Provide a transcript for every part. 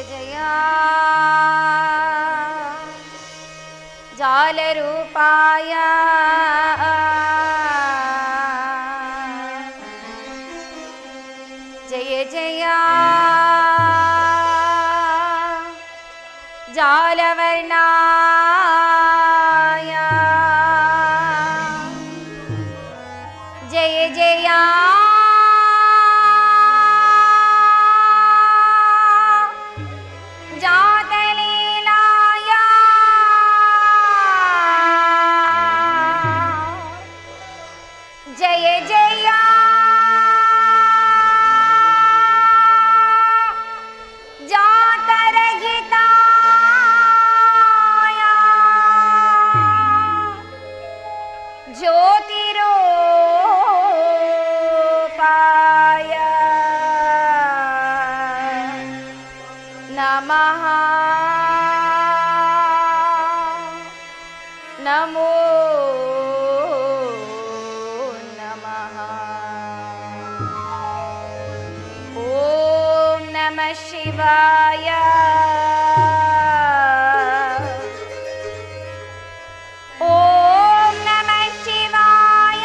जय जालरूपाय जय जय जालवर्णाय जय जय जातलीलाय जय जय जातरहिताय ज्योतिरूपाय नमः नमो नमः ॐ नमः शिवाय ॐ नमः शिवाय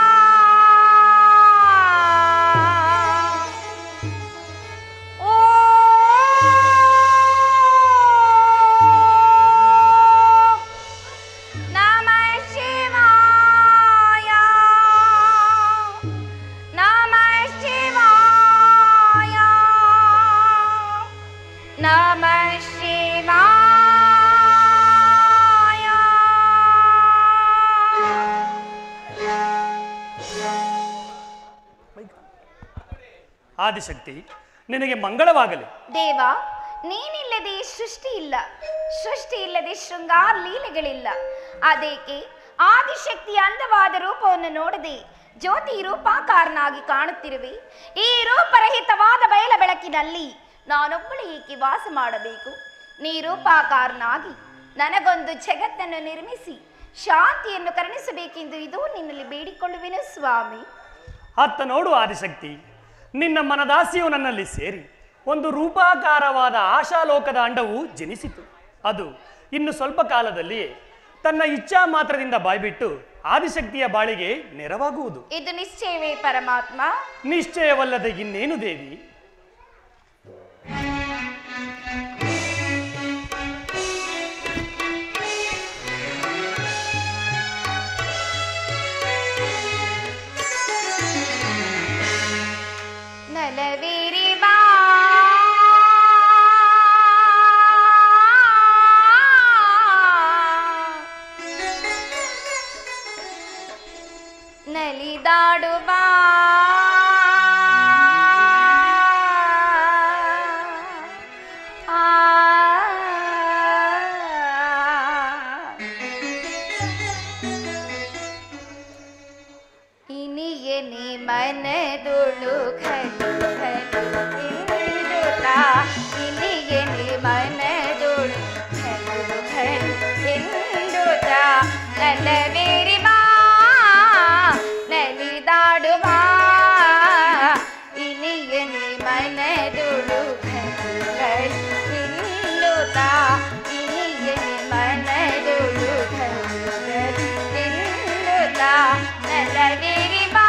ॐ नमः शिवाय नमः शिवाय नमः शिवाय ಆದಿಶಕ್ತಿ ನಿನಗೆ ಮಂಗಳವಾಗಲಿ ದೇವ ನೀನಿಲ್ಲದೆ ಸೃಷ್ಟಿ ಇಲ್ಲ ಸೃಷ್ಟಿ ಇಲ್ಲದೆ ಶೃಂಗಾರ ಲೀಲೆಗಳಿಲ್ಲ ಅದೇಕೆ ಆದಿಶಕ್ತಿಯ ಅಂದವಾದ ರೂಪವನ್ನು ನೋಡದೆ ಜ್ಯೋತಿ ರೂಪಾಕಾರನಾಗಿ ಕಾಣುತ್ತಿರುವೆ ಈ ರೂಪರಹಿತವಾದ ಬಯಲ ಬೆಳಕಿನಲ್ಲಿ ನಾನೊಬ್ಬಳು ಏಕೆ ವಾಸ ಮಾಡಬೇಕು ನೀ ರೂಪಾಕಾರನಾಗಿ ನನಗೊಂದು ಜಗತ್ತನ್ನು ನಿರ್ಮಿಸಿ ಶಾಂತಿಯನ್ನು ಕರುಣಿಸಬೇಕೆಂದು ಇದು ನಿನ್ನಲ್ಲಿ ಬೇಡಿಕೊಳ್ಳುವೆನು ಸ್ವಾಮಿ ಅತ್ತ ನೋಡು ಆದಿಶಕ್ತಿ ನಿನ್ನ ಮನದಾಸಿಯು ನನ್ನಲ್ಲಿ ಸೇರಿ ಒಂದು ರೂಪಾಕಾರವಾದ ಆಶಾಲೋಕದ ಅಂಡವು ಜನಿಸಿತು ಅದು ಇನ್ನು ಸ್ವಲ್ಪ ಕಾಲದಲ್ಲಿಯೇ ತನ್ನ ಇಚ್ಛಾ ಮಾತ್ರದಿಂದ ಬಾಯ್ಬಿಟ್ಟು ಆದಿಶಕ್ತಿಯ ಬಾಳಿಗೆ ನೆರವಾಗುವುದು ಇದು ನಿಶ್ಚಯವೇ ಪರಮಾತ್ಮ ನಿಶ್ಚಯವಲ್ಲದೆ ಇನ್ನೇನು ದೇವಿ ನಲವೇರಿ ಬಾ ನಲಿದಾಡು ಬಾ ಇನಿಯನೆ ಮನದೊಳು ಖಲು ಖಲು ಎಂದುತ್ತಾ ಇನಿಯನೆ ಮನದೊಳು ಖಲು ಖಲು ಎಂದುತ್ತಾ ನಲವೇರಿ ಬಾ ನಲಿದಾಡು ಬಾ ಇನಿಯನೆ ಮನದೊಳು ಖಲು ಖಲು ಎಂದುತ್ತಾ ಇನಿಯನೆ ಮನದೊಳು ಖಲು ಖಲು ಎಂದುತ್ತಾ ನಲವೇರಿ ಬಾ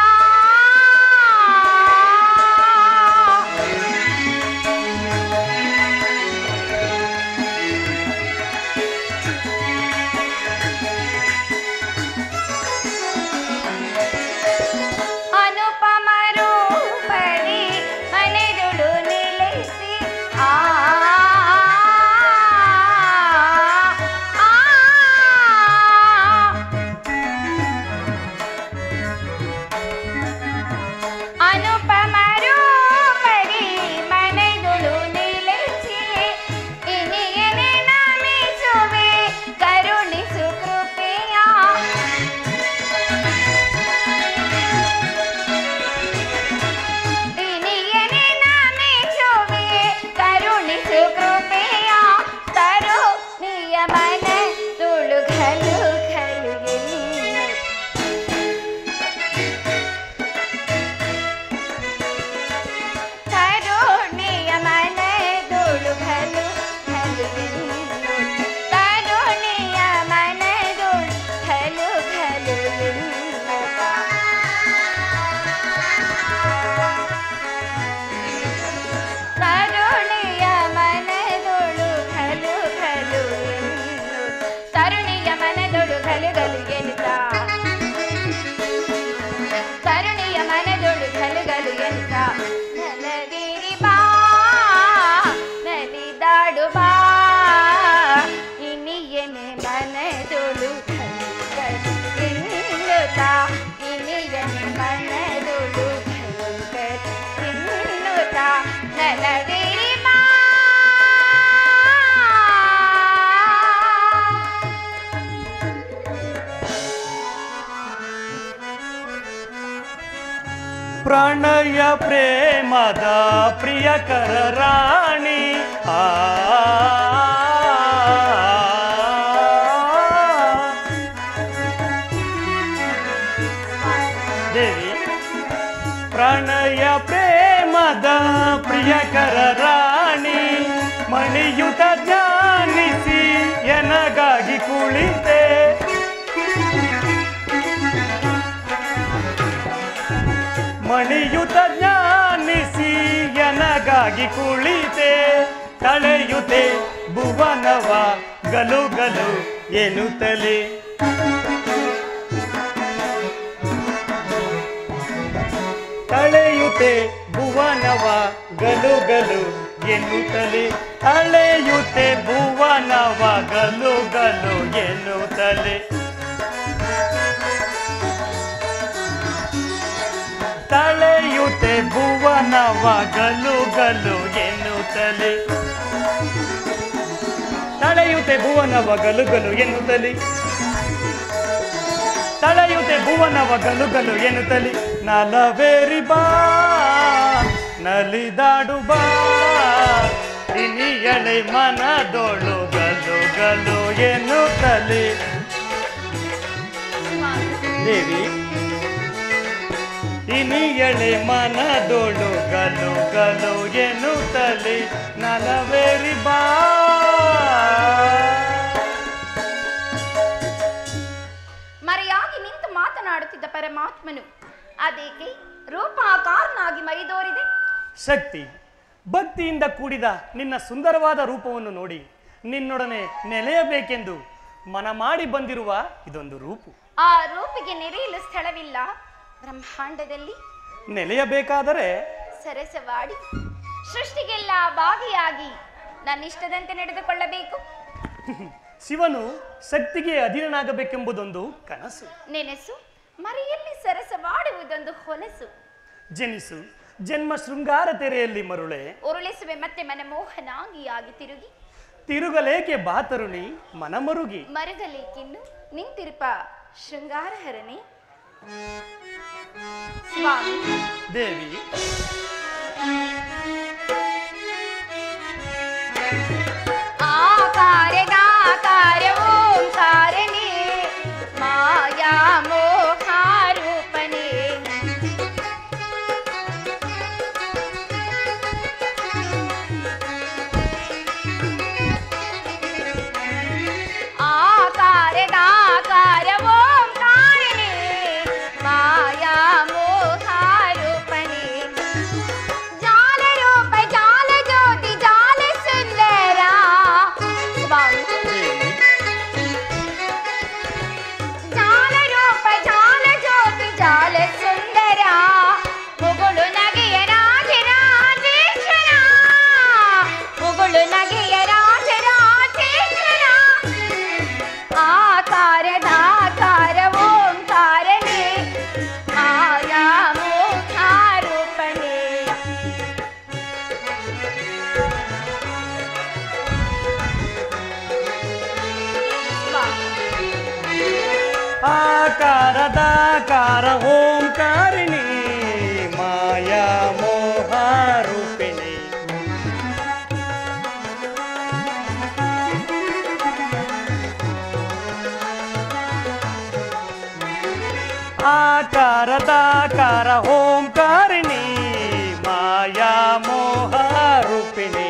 ಅನುಪಮ ರೂಪದಿ ಮನೆದುಡು ನಿಲ್ಲಿಸಿ ಆ ಆ, ಅನುಪಮ ರೂಪದಿ ಮನೆದುಳು ನಿಲ್ಲಿಸಿ ಇನಿಯನೆ ನಮಿಸುವೆ ಕರುಣಿಸು ಕೃಪೆಯ ಇನಿಯನೆ ನಮಿಸುವೆ ಕರುಣಿಸು ಕೃಪೆಯ ತರು ನಿಯಮನ ತುಳು ಘಲು ಘಲು ಎನ್ನು ಕರುಣಿಯ ಮನದೊಳು ಘಲು ಪ್ರೇಮದ ಪ್ರಿಯಕರ ರಾಣಿ ಆ ದೇವಿ ಪ್ರಣಯ ಪ್ರೇಮದ ಪ್ರಿಯಕರ ರಾಣಿ ಮಣಿಯುತ ಜ್ಞಾನಿಸಿ ಎನಗಾಗಿ ಕುಳಿತೆ ಮಣಿಯುತ ಜ್ಞಾನಿಸಿ ಎನಗಾಗಿ ಕುಳಿತೆ ತಳೆಯುತ್ತೆ ಭುವನವ ಗಲು ಗಲು ಎನ್ನುತ್ತಲೇ ತಳೆಯುತ್ತೆ ಭುವನವ ಗಲು ಗಲು ಎನ್ನುತ್ತಲೇ ತಳೆಯುತ್ತೆ ಭುವನವ ಗಲು ಗಲು ಎನ್ನುತ್ತಲೇ ತಳೆಯುತ್ತೆ ಭುವನವ ಗಲು ಗಲು ಎನ್ನುತ್ತಲೇ ತಳೆಯುತ್ತೆ ಭುವನವ ಗಲು ಗಲು ಎನ್ನುತ್ತಲೇ ತಳೆಯುತ್ತೆ ಭುವನವ ಗಲು ಗಲು ಎನ್ನುತ್ತಲೇ ನಲವೇರಿ ಬಾ ನಲಿದಾಡು ಬಾ ಇನಿಯಳೆ ಮನದೋಳು ಗಲು ಗಲು ಎನ್ನುತ್ತಲೇ ದೇವಿ ಇನಿಯಳೆ ಮನದೋಳು ಗಲು ಗಲು ಎನ್ನುತ್ತಲೇ ನಲವೇರಿ ಬಾ ಮರೆಯಾಗಿ ನಿಂತು ಮಾತನಾಡುತ್ತಿದ್ದ ಪರಮಾತ್ಮನು ಅದೇಕೆ ರೂಪಾಕಾರನಾಗಿ ಮೈದೋರಿದೆ ಶಕ್ತಿ ಭಕ್ತಿಯಿಂದ ಕೂಡಿದ ನಿನ್ನ ಸುಂದರವಾದ ರೂಪವನ್ನು ನೋಡಿ ನಿನ್ನೊಡನೆ ನೆಲೆಯಬೇಕೆಂದು ಮನ ಮಾಡಿ ಬಂದಿರುವ ಇದೊಂದು ರೂಪು ಆ ರೂಪಿಗೆ ನೆರೆಯಲು ಸ್ಥಳವಿಲ್ಲ ಬ್ರಹ್ಮಾಂಡದಲ್ಲಿ ನೆಲೆಯಬೇಕಾದರೆ ಸರಸವಾಡಿ ಸೃಷ್ಟಿಗೆಲ್ಲ ಭಾಗಿಯಾಗಿ ನನ್ನಿಷ್ಟದಂತೆ ನಡೆದುಕೊಳ್ಳಬೇಕು ಶಿವನು ಶಕ್ತಿಗೆ ಅಧೀನನಾಗಬೇಕೆಂಬುದೊಂದು ಕನಸು ನೆನೆಸು ಮರೆಯಲ್ಲಿ ಸರಸವಾಡುವುದೊಂದು ಹೊಲಸು ಜನಿಸು ಜನ್ಮ ಶೃಂಗಾರ ತೆರೆಯಲ್ಲಿ ಮರುಳೆ ಉರುಳಿಸುವೆ ಮತ್ತೆ ಮನಮೋಹನಾಗಿಯಾಗಿ ತಿರುಗಿ ತಿರುಗಲೇಕೆ ಬಾತರುಣಿ ಮನಮರುಗಿ ಮರುಗಲೇಕಿನ್ನು ನಿಂತಿರುಪ ಶೃಂಗಾರಹರನೆ ಸ್ವಾಮಿ ದೇವಿ ಆಕಾರದಾಕಾರ ಓಂಕಾರನೇ ಮಾಯಾ ಮೋಹಾರೂಪನೇ ಆಕಾರದಾಕಾರ ಓಂಕಾರನೇ ಮಾಯಾ ಮೋಹಾರೂಪನೇ ಜಾಲರೂಪ ಜಾಲ ಜ್ಯೋತಿ ಜಾಲ ಸುಂದರ ಸ್ವಾಮಿ ಜಾಲರೂಪ ಜಾಲ ಜ್ಯೋತಿ ಜಾಲ ಸುಂದರ ಮುಗುಳು ನಗೆಯ ರಾಜರಾಜೇಶ್ವರ ಮುಗುಳು ನಗೆಯ ರಾಜರಾಜೇಶ್ವರ ಆಕಾರದಾಕಾರ ಓಂಕಾರನೇ ಮಾಯಾ ಮೋಹಾರೂಪಣೆ ಆಕಾರದಾಕಾರ ಓಂಕಾರಿಣಿ ಮಾಯಾ ಮೋಹಾರೂಪಿಣಿ ಆಕಾರದಾಕಾರ ಓಂಕಾರಿಣಿ ಮಾಯಾ ಮೋಹಾರೂಪಿಣಿ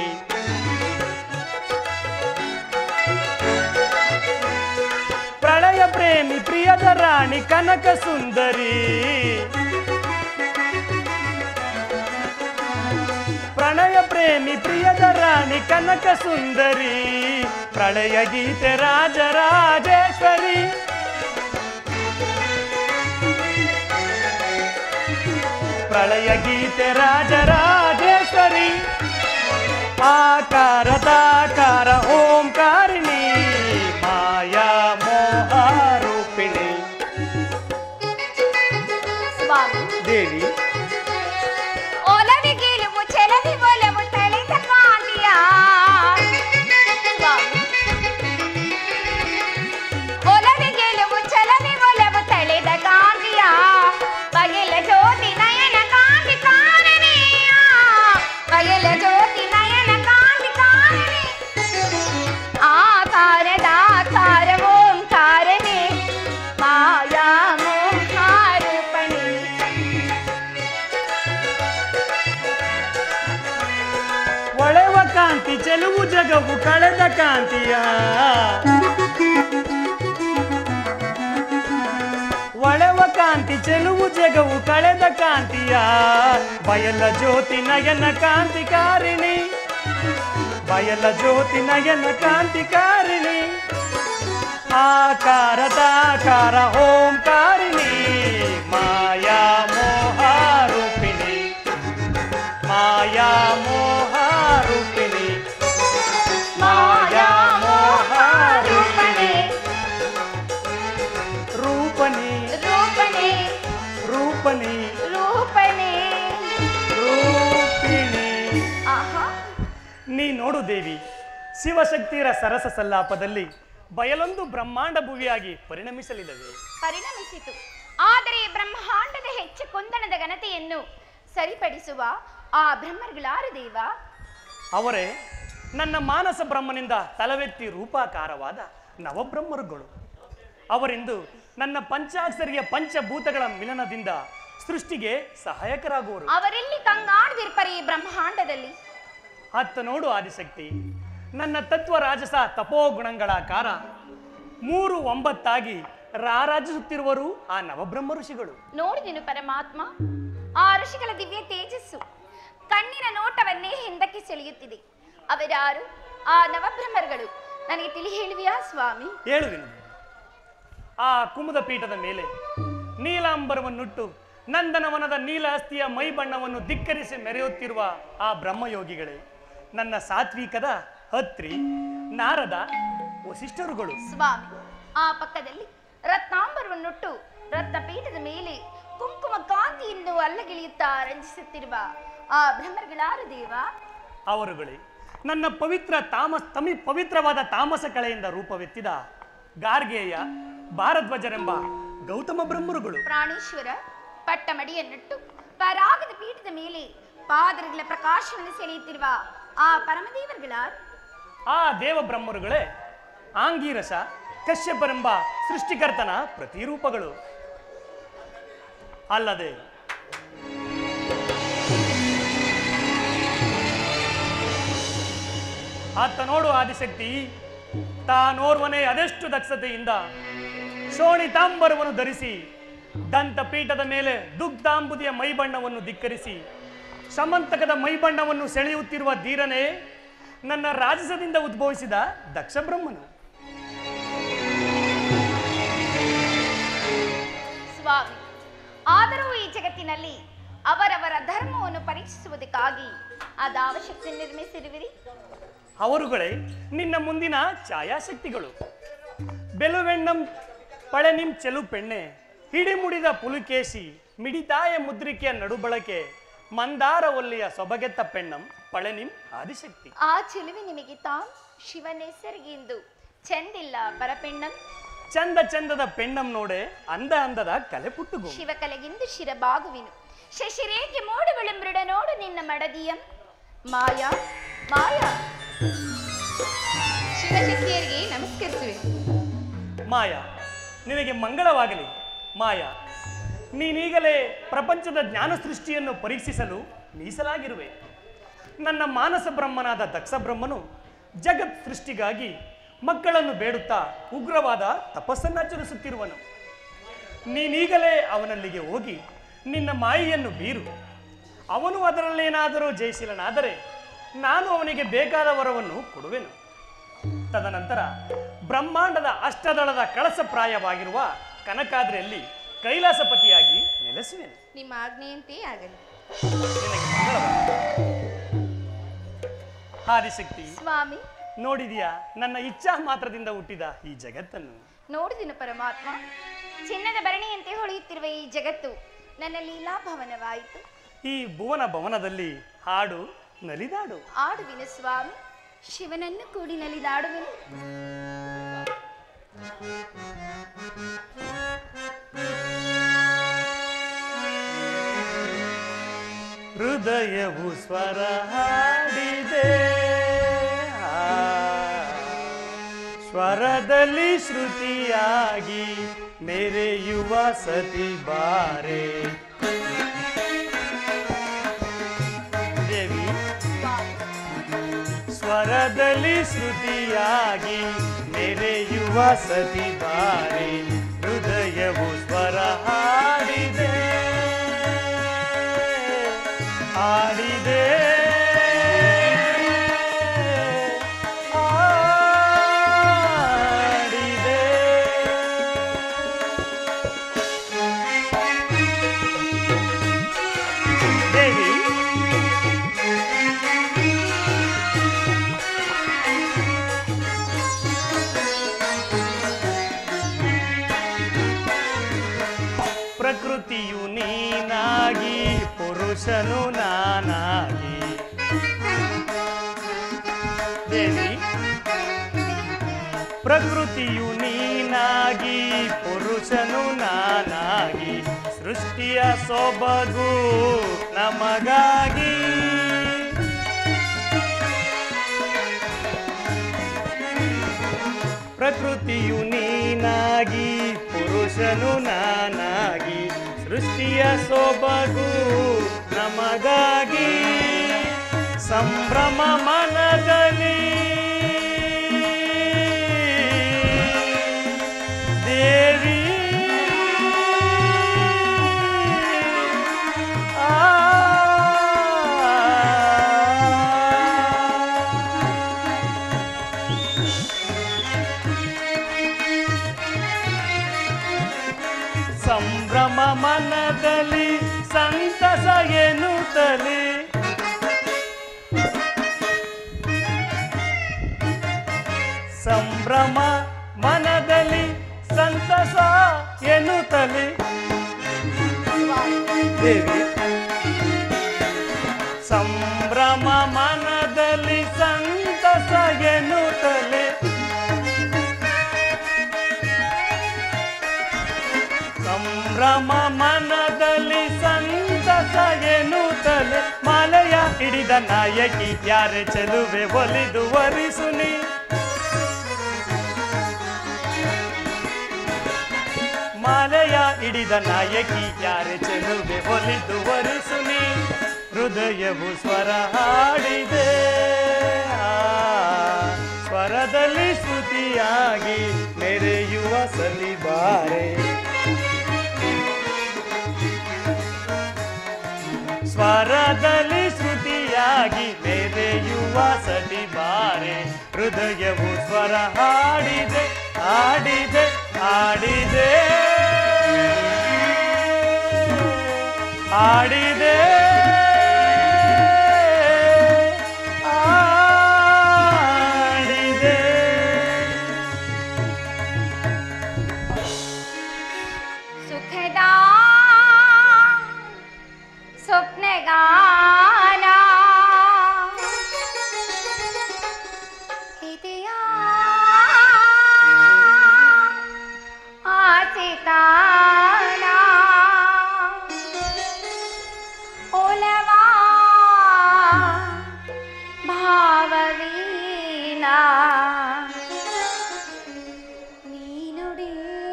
ಪ್ರಳಯ ಪ್ರೇಮಿ ಪ್ರಿಯದ ರಾಣಿ ಕನಕ ಸುಂದರಿ ಪ್ರಣಯ ಪ್ರೇಮಿ ಪ್ರಿಯದ ರಾಣಿ ಕನಕ ಸುಂದರಿ ಪ್ರಳಯ ಗೀತೆ ರಾಜರಾಜೇಶ್ವರಿ ಪ್ರಳಯ ಗೀತೆ ರಾಜರಾಜೇಶ್ವರಿ ಆಕಾರದಾಕಾರ ಓಂಕಾರಿಣಿ ಮಾಯಾ ಮೋಹಾರೂಪಿಣಿ ಸ್ವಾಮಿ ದೇವಿ ಒಲವಿ ಗೆಲುವು ಚೆಲವಿ ಒಲವು ತಳೆದ ಕಾಂತಿಯ ಸ್ವಾಮಿ ಒಲವಿ ಗೆಲುವು ಚಲವಿ ಒಲವು ತಳೆದ ಕಾಂತಿಯ ಬಗೆಲ ಜ್ಯೋತಿ ನಯನ ಕಾಂತಿ ಕಾರಣ ಕಾಂತಿ ಚೆಲುವು ಜಗವು ಕಳೆದ ಕಾಂತಿಯ ಒಳೆವ ಕಾಂತಿ ಚೆಲುವು ಜಗವು ಕಳೆದ ಕಾಂತಿಯ ಬಯಲ ಜ್ಯೋತಿ ನಯನ ಕಾಂತಿಕಾರಿಣಿ ಬಯಲ ಜ್ಯೋತಿ ನಯನ ಕಾಂತಿಕಾರಿಣಿ ಆಕಾರ ತಾಕಾರ ಓಂಕಾರಿಣಿ ಮಾಯಾ ಮೋಹ ರೂಪಿಣಿ ಮಾಯಾ ಮೋಹ ರೂಪಿಣಿ ಮಾಯಾ ಮೋಹ ರೂಪಿಣಿ ರೂಪಣಿ ರೂಪಣೆ ರೂಪಣಿ ರೂಪಣೆ ರೂಪಿಣಿ ಆಹಾ ನೀ ನೋಡು ದೇವಿ ಶಿವಶಕ್ತಿಯರ ಸರಸ ಸಲ್ಲಾಪದಲ್ಲಿ ಬಯಲೊಂದು ಬ್ರಹ್ಮಾಂಡ ಭುವಿಯಾಗಿ ಪರಿಣಮಿಸಲಿಲ್ಲವೇ ಪರಿಣಮಿಸಿತು ಆದರೆ ಬ್ರಹ್ಮಾಂಡದ ಹೆಚ್ಚು ಕೊಂದಣದ ಘನತೆಯನ್ನು ಸರಿಪಡಿಸುವ ಆ ಬ್ರಹ್ಮರುಗಳಾರು ದೇವ ಅವರೇ ನನ್ನ ಮಾನಸ ಬ್ರಹ್ಮನಿಂದ ತಲವೆತ್ತಿ ರೂಪಾಕಾರವಾದ ನವಬ್ರಹ್ಮರುಗಳು ಅವರಿಂದು ನನ್ನ ಪಂಚಾಕ್ಷರಿಯ ಪಂಚಭೂತಗಳ ಮಿಲನದಿಂದ ಸೃಷ್ಟಿಗೆ ಸಹಾಯಕರಾಗುವರು ಅವರೆಲ್ಲಿ ಕಂಗಾಣದಿರ್ಪರಿ ಈ ಬ್ರಹ್ಮಾಂಡದಲ್ಲಿ ಅತ್ತ ನೋಡು ಆದಿಶಕ್ತಿ ನನ್ನ ತತ್ವ ರಾಜಸ ತಪೋಗುಣಗಳಾಕಾರ ಮೂರು ಒಂಬತ್ತಾಗಿ ರಾರಾಜಿಸುತ್ತಿರುವರು ಆ ನವಬ್ರಹ್ಮ ಋಷಿಗಳು ನೋಡಿದೆನು ಪರಮಾತ್ಮ ಆ ಋಷಿಗಳ ದಿವ್ಯ ತೇಜಸ್ಸು ಕಣ್ಣಿನ ನೋಟವನ್ನೇ ಹಿಂದಕ್ಕೆ ಸೆಳೆಯುತ್ತಿದೆ ಅವರಾರು ಆ ನವಬ್ರಹ್ಮರುಗಳು ನನಗೆ ತಿಳಿ ಹೇಳುವಿಯಾ ಸ್ವಾಮಿ ಹೇಳುವೆನು ಆ ಕುಮುದ ಪೀಠದ ಮೇಲೆ ನೀಲಾಂಬರವನ್ನುಟ್ಟು ನಂದನವನದ ನೀಲ ಅಸ್ಥಿಯ ಮೈ ಬಣ್ಣವನ್ನು ಧಿಕ್ಕರಿಸಿ ಮೆರೆಯುತ್ತಿರುವ ಆ ಬ್ರಹ್ಮಯೋಗಿಗಳೇ ನನ್ನ ಸಾತ್ವಿಕದ ಹತ್ರಿ ನಾರದ ವಸಿಷ್ಠರುಗಳು ಸ್ವಾಮಿ ಆ ಪಕ್ಕದಲ್ಲಿ ರತ್ನಾಂಬರವನ್ನುಟ್ಟು ರತ್ನಪೀಠದ ಮೇಲೆ ಕುಂಕುಮ ಕಾಂತಿಯನ್ನು ಅಲ್ಲಗಿಳಿಯುತ್ತಾ ರಂಜಿಸುತ್ತಿರುವ ಆ ಬ್ರಹ್ಮರುಗಳಾರು ದೇವ ಅವರುಗಳೇ ನನ್ನ ಪವಿತ್ರ ತಾಮಸ್ ತಮಿ ಪವಿತ್ರವಾದ ತಾಮಸ ಕಳೆಯಿಂದ ರೂಪವೆತ್ತಿದ ಗಾರ್ಗೇಯ ಭಾರದ್ವಾಜರೆಂಬ ಗೌತಮ ಬ್ರಹ್ಮರುಗಳು ಪ್ರಾಣೇಶ್ವರ ಪಟ್ಟಮಡಿಯನ್ನಿಟ್ಟು ಪರಾಗದ ಪೀಠದ ಮೇಲೆ ಪಾದರಗಳ ಪ್ರಕಾಶವನ್ನು ಸೆಳೆಯುತ್ತಿರುವ ಆ ಪರಮದೇವರುಗಳಾರು ಆ ದೇವ ಬ್ರಹ್ಮರುಗಳೇ ಆಂಗೀರಸ ಕಶ್ಯಪರೆಂಬ ಸೃಷ್ಟಿಕರ್ತನ ಪ್ರತಿರೂಪಗಳು ಅಲ್ಲದೆ ಆತ ನೋಡು ಆದಿಶಕ್ತಿ ತಾನೋರ್ವನೇ ಅದೆಷ್ಟು ದಕ್ಷತೆಯಿಂದ ಶೋಣಿತಾಂಬರವನ್ನು ಧರಿಸಿ ದಂತಪೀಠದ ಮೇಲೆ ದುಗ್ಧಾಂಬುದಿಯ ಮೈಬಣ್ಣವನ್ನು ಧಿಕ್ಕರಿಸಿ ಸಮಂತಕದ ಮೈಬಣ್ಣವನ್ನು ಸೆಳೆಯುತ್ತಿರುವ ಧೀರನೇ ನನ್ನ ರಾಜಸದಿಂದ ಉದ್ಭವಿಸಿದ ದಕ್ಷ ಬ್ರಹ್ಮನು ಸ್ವಾಮಿ ಆದರೂ ಈ ಜಗತ್ತಿನಲ್ಲಿ ಅವರವರ ಧರ್ಮವನ್ನು ಪರೀಕ್ಷಿಸುವುದಕ್ಕಾಗಿ ಅದಾವಶಕ್ತಿ ನಿರ್ಮಿಸಿರುವಿರಿ ಅವರುಗಳೇ ನಿನ್ನ ಮುಂದಿನ ಛಾಯಾಶಕ್ತಿಗಳು ಬೆಲುವೆಣ್ಣಂ ಪಳೆನಿಂ ಚೆಲು ಪೆಣ್ಣೆ ಹಿಡಿಮುಡಿದ ಪುಲುಕೇಶಿ ಮಿಡಿತಾಯ ಮುದ್ರಿಕೆಯ ನಡುಬಳಕೆ ಮಂದಾರ ಒಲ್ಲಿಯ ಸೊಬಗೆತ್ತ ಪೆಣ್ಣಂ ಪಳೆನಿಂ ಆದಿಶಕ್ತಿ ಆ ಚೆಲುವೆ ನಿಮಗೆ ತಾಂ ಶಿವನೆಸರಿಗೆಂದು ಚೆಂದಿಲ್ಲ ಪರಪೆಣ್ಣಂ ಚಂದ ಚಂದದ ಪೆಣ್ಣಂ ನೋಡೆ ಅಂದ ಅಂದದ ಕಲೆ ಪುಟ್ಟುಗು ಶಿವಕಲೆಗೆಂದು ಶಿರಬಾಗುವಿನು ಶಶಿರೇಖೆ ಮೋಡುಗಳು ಮೃಡ ನೋಡು ನಿನ್ನ ಮಡದಿಯಂ ಮಾಯಾ ಮಾಯಾ ಶಿವಶಕ್ತಿಯರಿಗೆ ನಮಸ್ಕರಿಸುವೆ ಮಾಯಾ ನಿನಗೆ ಮಂಗಳವಾಗಲಿ ಮಾಯಾ ನೀನೀಗಲೇ ಪ್ರಪಂಚದ ಜ್ಞಾನ ಸೃಷ್ಟಿಯನ್ನು ಪರೀಕ್ಷಿಸಲು ಮೀಸಲಾಗಿರುವೆ ನನ್ನ ಮಾನಸ ಬ್ರಹ್ಮನಾದ ದಕ್ಷ ಬ್ರಹ್ಮನು ಜಗತ್ ಸೃಷ್ಟಿಗಾಗಿ ಮಕ್ಕಳನ್ನು ಬೇಡುತ್ತಾ ಉಗ್ರವಾದ ತಪಸ್ಸನ್ನಾಚರಿಸುತ್ತಿರುವನು ನೀನೀಗಲೇ ಅವನಲ್ಲಿಗೆ ಹೋಗಿ ನಿನ್ನ ಮಾಯೆಯನ್ನು ಬೀರು ಅವನು ಅದರಲ್ಲೇನಾದರೂ ಜಯಿಸಿಲನಾದರೆ ನಾನು ಅವನಿಗೆ ಬೇಕಾದ ವರವನ್ನು ಕೊಡುವೆನು ತದನಂತರ ಬ್ರಹ್ಮಾಂಡದ ಅಷ್ಟದಳದ ಕಳಸಪ್ರಾಯವಾಗಿರುವ ಕನಕಾದ್ರಿಯಲ್ಲಿ ಕೈಲಾಸಪತಿಯಾಗಿ ನೆಲೆಸುವೆನು ನಿಮ್ಮ ಆಜ್ಞೆಯಂತೆ ಆಗಲಿ ನಿನಗೆ ಮಂಗಳವಾಗಲಿ. ಆದಿಶಕ್ತಿ ಸ್ವಾಮಿ ನೋಡಿದೀಯಾ ನನ್ನ ಇಚ್ಛಾ ಮಾತ್ರದಿಂದ ಹುಟ್ಟಿದ ಈ ಜಗತ್ತನ್ನು ನೋಡಿದಿನ ಪರಮಾತ್ಮ ಚಿನ್ನದ ಭರಣಿಯಂತೆ ಹೊಳೆಯುತ್ತಿರುವ ಈ ಜಗತ್ತು ನನ್ನ ಲೀಲಾಭವನವಾಯಿತು ಈ ಭುವನ ಭವನದಲ್ಲಿ ಹಾಡು ನಲಿದಾಡು ಆಡುವಿನ ಸ್ವಾಮಿ ಶಿವನನ್ನು ಕೂಡಿ ನಲಿದಾಡುವೆನು ಹೃದಯವು ಸ್ವರ ಹಾಡಿದೆ ಆ, ಸ್ವರದಲ್ಲಿ ಶ್ರುತಿಯಾಗಿ ಮೆರೆಯುವ ಸತಿ ಬಾರೆ ದೇವಿ ಸ್ವಾಮಿ ಸ್ವರದಲ್ಲಿ ಶ್ರುತಿಯಾಗಿ ನೆರೆಯುವ ಸತಿ ಬಾರಿ ಹೃದಯವು ಸ್ವರ ಹಾಡಿದೆ ಹಾಡಿದೆ ಹಾಡಿದೆ ದೇವಿ ಪ್ರಕೃತಿಯು ನೀನಾಗಿ ಪುರುಷನು ನಾನಾಗಿ ದೇವಿ ಪ್ರಕೃತಿಯು ನೀನಾಗಿ ಪುರುಷನು ನಾನಾಗಿ ಸೃಷ್ಟಿಯ ಸೊಬಗು ನಮಗಾಗಿ ಪ್ರಕೃತಿಯು ನೀನಾಗಿ ಪುರುಷನು ನಾನಾಗಿ ಸೃಷ್ಟಿಯ ಸೊಬಗು ನಮಗಾಗಿ ಸಂಭ್ರಮ ಮನದಲ್ಲಿ ದೇವಿ ಆ ಸಂಭ್ರಮ ಮನದಲ್ಲಿ ಸಂತಸ ಎನ್ನುತ್ತಲೇ ಸಂಭ್ರಮ ಮನದಲ್ಲಿ ಸಂತಸ ಎನ್ನುತ್ತಲೇ ದೇವಿ ಸಂಭ್ರಮ ಮನದಲ್ಲಿ ಸಂತಸ ಎನ್ನುತ್ತಲೇ ಸಂಭ್ರಮ ಮನದಲ್ಲಿ ಸಂತಸ ಎನ್ನುತ್ತಲೇ ಮಾಲೆಯ ಹಿಡಿದ ನಾಯಕಿ ಯಾರೆ ಚೆಲುವೆ ಒಲಿದು ವರಿಸುನಿ ಮಾಲೆಯ ಹಿಡಿದ ನಾಯಕಿ ಯಾರೆ ಚೆಲುವೆ ಒಲಿದು ವರಿಸುನಿ ಹೃದಯವು ಸ್ವರ ಹಾಡಿದೆ ಆ, ಸ್ವರದಲ್ಲಿ ಶ್ರುತಿಯಾಗಿ ಮೆರೆಯುವ ಸಲಿಬಾರೆ ಸ್ವರದಲ್ಲಿ ಶ್ರುತಿಯಾಗಿ ಮೆರೆಯುವ ಸಲಿಬಾರೆ ಹೃದಯವು ಸ್ವರ ಹಾಡಿದೆ ಹಾಡಿದೆ ಹಾಡಿದೆ ಹಾಡಿದೆ ಹಾಡಿದೆ ಸುಖದ ಸ್ವಪ್ನಗಾನ ಇದೆಯ ಆಚಿತಾನ ಒಲವಾ ಭಾವವೀನ ನೀನುಡಿ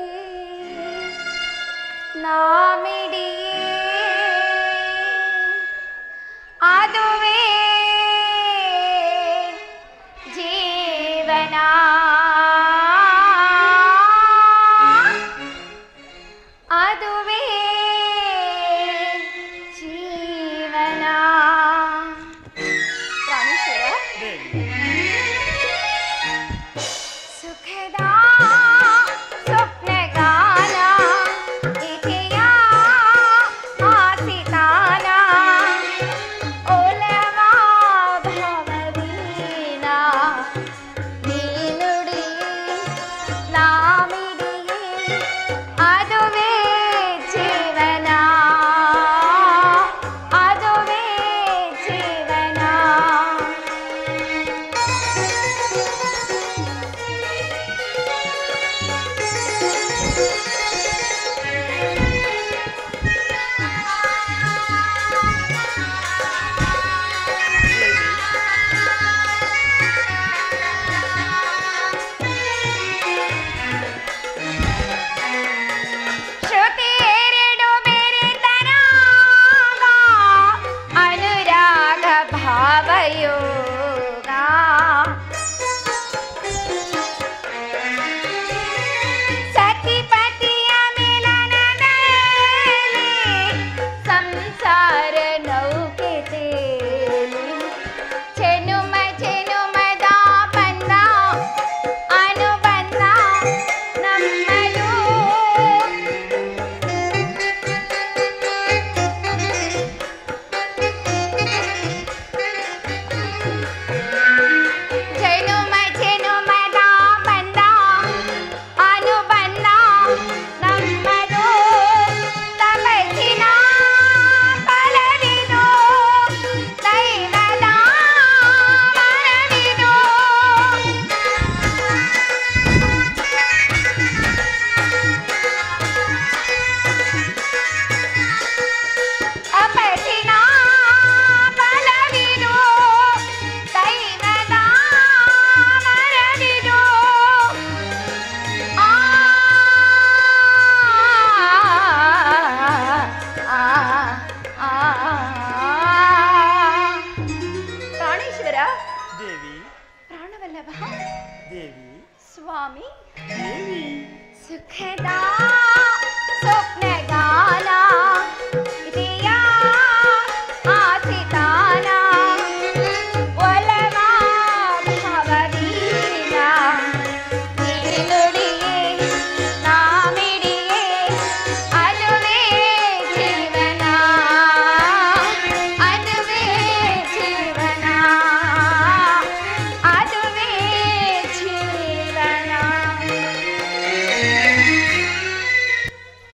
ನಾಮಿಡಿ ಅದುವೇ ಜೀವನ ಅದುವೇ ಜೀವನ ಪ್ರಾಣೇಶ್ವರ ಸುಖದ ಸ್ವಪ್ನಗಾನ ಇದೆಯ ಆಸಿತಾನ ಒಲವಾ ಭವವೀನ ನೀನುಡಿ ನಾಮಿಡಿ ಅದುವೇ ಜೀವನ ಅದುವೇ ಜೀವನ ವಲ್ಲಭ ದೇವಿ ಸ್ವಾಮಿ ದೇವಿ ಸುಖದ ಸ್ವಪ್ನ